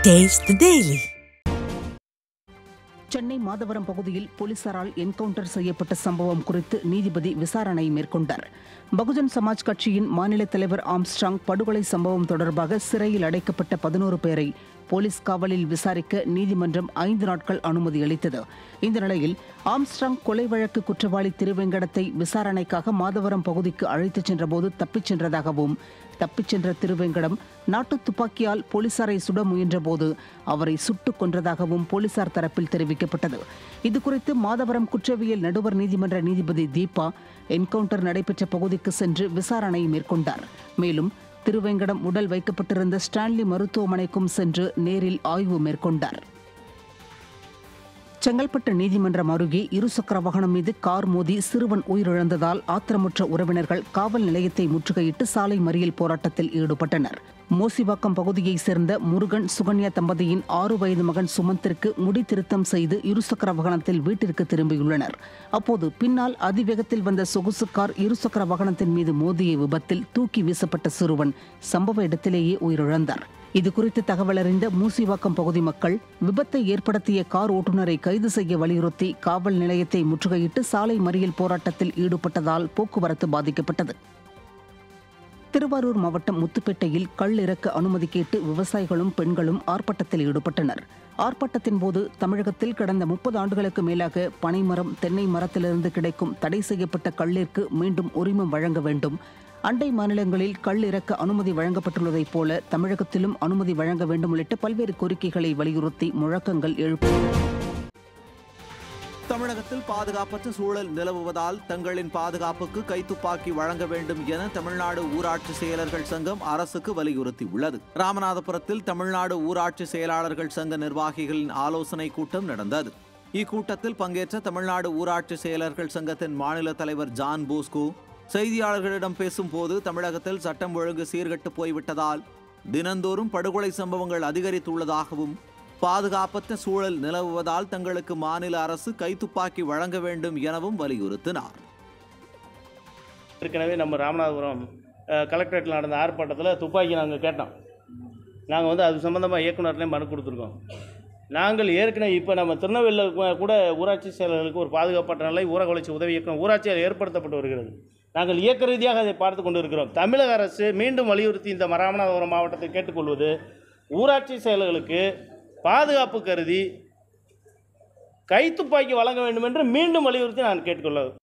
Taste the Daily. Chennai Madhavaram பகுதியில் போலீசாரால் encounter செய்யப்பட்ட சம்பவம் குறித்து நீதிபதி விசாரணை மேற்கொண்டார் பகுஜன் சமாஜ் கட்சியின் மாநில தலைவர் ஆம்ஸ்ட்ராங் படுகொலை சம்பவம் தொடர்பாக சிறையில் அடைக்கப்பட்ட பதினோரு பேரை போலீஸ் காவலில் விசாரிக்க நீதிமன்றம் ஐந்து நாட்கள் அனுமதி அளித்தது இந்த நிலையில் ஆம்ஸ்ட்ராங் கொலை வழக்கு குற்றவாளி திருவெங்கடத்தை விசாரணைக்காக மாதவரம் பகுதிக்கு அழைத்துச் சென்றபோது தப்பிச் சென்றதாகவும் தப்பிச் சென்ற திருவெங்கடம் நாட்டு துப்பாக்கியால் போலீசாரை சுட முயன்றபோது அவரை சுட்டுக் கொன்றதாகவும் போலீசார் தரப்பில் தெரிவிக்கப்பட்டது இதுகுறித்து மாதவரம் குற்றவியல் நடுவர் நீதிமன்ற நீதிபதி தீபா என்கவுண்டர் நடைபெற்ற பகுதிக்கு சென்று விசாரணை மேற்கொண்டார் மேலும் திருவேங்கடம் உடல் வைக்கப்பட்டிருந்த ஸ்டான்லி மருத்துவமனைக்கும் சென்று நேரில் ஆய்வு மேற்கொண்டார் செங்கல்பட்டு நீதிமன்றம் அருகே இருசக்கர வாகனம் மீது கார் மோதி சிறுவன் உயிரிழந்ததால் ஆத்திரமுற்ற உறவினர்கள் காவல் நிலையத்தை முற்றுகையிட்டு சாலை மறியல் போராட்டத்தில் ஈடுபட்டனர் மோசிவாக்கம் பகுதியைச் சேர்ந்த முருகன் சுகன்யா தம்பதியின் ஆறு வயது மகன் சுமந்திற்கு முடி திருத்தம் செய்து இருசக்கர வாகனத்தில் வீட்டிற்கு திரும்பியுள்ளனர் அப்போது பின்னால் அதிவேகத்தில் வந்த சொகுசு கார் இருசக்கர வாகனத்தின் மீது மோதிய விபத்தில் தூக்கி வீசப்பட்ட சிறுவன் சம்பவ இடத்திலேயே உயிரிழந்தார் இதுகுறித்து தகவல் அறிந்த மூசிவாக்கம் பகுதி மக்கள் விபத்தை ஏற்படுத்திய கார் ஓட்டுநரை கைது செய்ய வலியுறுத்தி காவல் நிலையத்தை முற்றுகையிட்டு சாலை மறியல் போராட்டத்தில் ஈடுபட்டதால் போக்குவரத்து பாதிக்கப்பட்டது திருவாரூர் மாவட்டம் முத்துப்பேட்டையில் கள் இறக்க அனுமதி கேட்டு விவசாயிகளும் பெண்களும் ஆர்ப்பாட்டத்தில் ஈடுபட்டனர் ஆர்ப்பாட்டத்தின் போது தமிழகத்தில் கடந்த முப்பது ஆண்டுகளுக்கு மேலாக பனைமரம் தென்னை மரத்திலிருந்து கிடைக்கும் தடை செய்யப்பட்ட கல்லிற்கு மீண்டும் உரிமம் வழங்க வேண்டும் அண்டை மாநிலங்களில் கள் இறக்க அனுமதி வழங்கப்பட்டுள்ளதைப் போல தமிழகத்திலும் அனுமதி வழங்க வேண்டும் உள்ளிட்ட பல்வேறு கோரிக்கைகளை வலியுறுத்தி முழக்கங்கள் எழுப்பின தமிழகத்தில் பாதுகாப்பற்ற சூழல் நிலவுவதால் தங்களின் பாதுகாப்புக்கு கைத்துப்பாக்கி வழங்க வேண்டும் என தமிழ்நாடு ஊராட்சி செயலர்கள் சங்கம் அரசுக்கு வலியுறுத்தியுள்ளது ராமநாதபுரத்தில் தமிழ்நாடு ஊராட்சி செயலாளர்கள் சங்க நிர்வாகிகளின் ஆலோசனை கூட்டம் நடந்தது இக்கூட்டத்தில் பங்கேற்ற தமிழ்நாடு ஊராட்சி செயலர்கள் சங்கத்தின் மாநில தலைவர் ஜான் போஸ்கோ செய்தியாளர்களிடம் பேசும்போது தமிழகத்தில் சட்டம் ஒழுங்கு சீர்கெட்டு போய்விட்டதால் தினந்தோறும் படுகொலை சம்பவங்கள் அதிகரித்துள்ளதாகவும் பாதுகாப்பற்ற சூழல் நிலவுவதால் தங்களுக்கு மாநில அரசு கைத்துப்பாக்கி வழங்க வேண்டும் எனவும் வலியுறுத்தினார் ஏற்கனவே நம்ம ராமநாதபுரம் அஹ், கலெக்டரேட்டில் நடந்த ஆர்ப்பாட்டத்தில் துப்பாக்கி நாங்கள் கேட்டோம் நாங்கள் வந்து அது சம்மந்தமாக இயக்குனர்லேயும் மனு கொடுத்துருக்கோம் நாங்கள் ஏற்கனவே இப்போ நம்ம திருநெல்வேலியில் கூட ஊராட்சி செயலர்களுக்கு ஒரு பாதுகாப்பற்ற நிலை ஊரக வளர்ச்சி உதவி இயக்கம் ஊராட்சியால் ஏற்படுத்தப்பட்டு வருகிறது நாங்கள் இயக்க ரீதியாக அதை பார்த்து கொண்டு இருக்கிறோம் தமிழக அரசு மீண்டும் வலியுறுத்தி இந்த ராமநாதபுரம் மாவட்டத்தை கேட்டுக்கொள்வது ஊராட்சி செயலர்களுக்கு பாதுகாப்பு கருதி கைத்துப்பாக்கி வழங்க வேண்டும் என்று மீண்டும் வலியுறுத்தி நான் கேட்டுக்கொள்ள